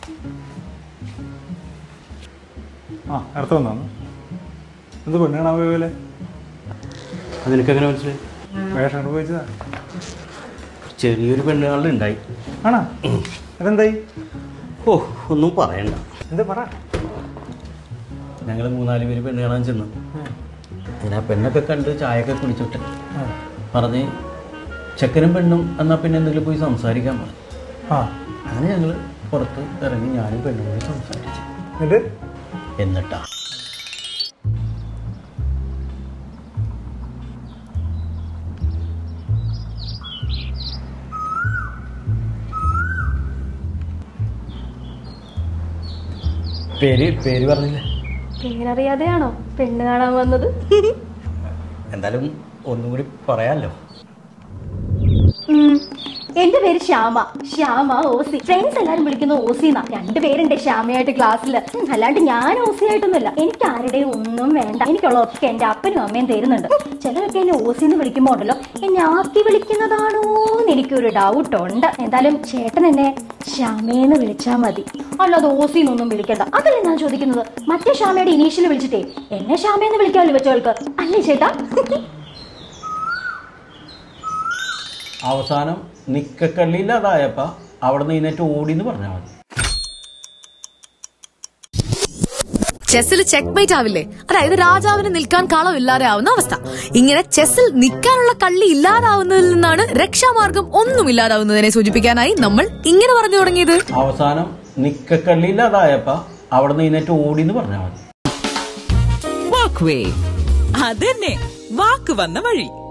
ആ അടുത്ത വന്നാണ് എന്ത് പെണ്ണ് കാണാൻ പോയ പോലെ നിനക്കെങ്ങനെ മനസ്സിലായി വേഷം അനുഭവിച്ചതാ ചെറിയൊരു പെണ്ണുകളിലുണ്ടായി ആണോ അതെന്തായി ഓ ഒന്നും പറയണ്ട എന്താ പറ ഞങ്ങൾ മൂന്നാല് പേര് പെണ്ണ് കാണാൻ ചെന്നു അതിനാ പെണ്ണൊക്കെ കണ്ട് ചായയൊക്കെ കുടിച്ചിട്ട് ആ. പറഞ്ഞ് ചെക്കനും പെണ്ണും എന്നാൽ പിന്നെ എന്തെങ്കിലും പോയി സംസാരിക്കാൻ പറഞ്ഞു ആ അങ്ങനെ ഞങ്ങൾ പുറത്ത് ഇറങ്ങി ഞാനും പെണ്ണും കൂടി സംസാരിച്ചു എന്നിട്ട് എന്നിട്ടാ പേര് പേര് പറഞ്ഞില്ല പേരറിയാതെയാണോ പെണ്ണ് കാണാൻ വന്നത് എന്തായാലും ഒന്നും കൂടി പറയാമല്ലോ ഉം. എന്റെ പേര് ശ്യാമ ശ്യാമ ഓസി ഫ്രണ്ട്സ് എല്ലാരും വിളിക്കുന്ന ഓസി എന്നാ രണ്ട് പേരുണ്ട് ശ്യാമയായിട്ട് ക്ലാസ്സിൽ അല്ലാണ്ട് ഞാൻ ഓസി ആയിട്ടൊന്നുമില്ല എനിക്ക് ആരുടെയും ഒന്നും വേണ്ട എനിക്കുള്ളതൊക്കെ എന്റെ അപ്പനും അമ്മയും തരുന്നുണ്ട് ചിലരൊക്കെ എന്നെ ഓസി എന്ന് വിളിക്കുമ്പോ ഉണ്ടല്ലോ എന്നെ ആക്കി വിളിക്കുന്നതാണോ എന്ന് എനിക്കൊരു ഡൗട്ട് ഉണ്ട് എന്തായാലും ചേട്ടൻ എന്നെ ശ്യാമേന്ന് വിളിച്ചാ മതി അല്ലാതെ ഓസി എന്നൊന്നും വിളിക്കണ്ട അതല്ലേ ഞാൻ ചോദിക്കുന്നത് മറ്റേ ശ്യാമയുടെ ഇനീഷ്യൽ വിളിച്ചിട്ടേ എന്നെ ശ്യാമേന്ന് വിളിക്കാമല്ലോ വെച്ചോൾക്ക് അല്ലേ ചേട്ടാ അവസാനം നിക്കക്കള്ളിയില്ലാതായപ്പ അവിടെ നിന്ന് ഇതിനേറ്റ് ഓടിന്ന് പറഞ്ഞാൽ മതി ചെസ്സിൽ ചെക്ക് മേറ്റ് ആവില്ലേ അതായത് രാജാവിന് നിൽക്കാൻ കളമില്ലാതെ ആവുന്ന അവസ്ഥ ഇങ്ങനെ ചെസ്സിൽ നിൽക്കാനുള്ള കള്ളി ഇല്ലാതാവുന്നതിൽ നിന്നാണ് രക്ഷാമാർഗം ഒന്നും ഇല്ലാതാവുന്നതിനെ സൂചിപ്പിക്കാനായി നമ്മൾ ഇങ്ങനെ പറഞ്ഞു തുടങ്ങിയത് അവസാനം നിക്കക്കള്ളിയില്ലാതായപ്പ അവിടെ നിന്ന് ഇതിനേറ്റ് ഓടിന്ന് പറഞ്ഞാൽ മതി വാക്ക് വേ അതന്നെ വാക്ക് വന്ന വഴി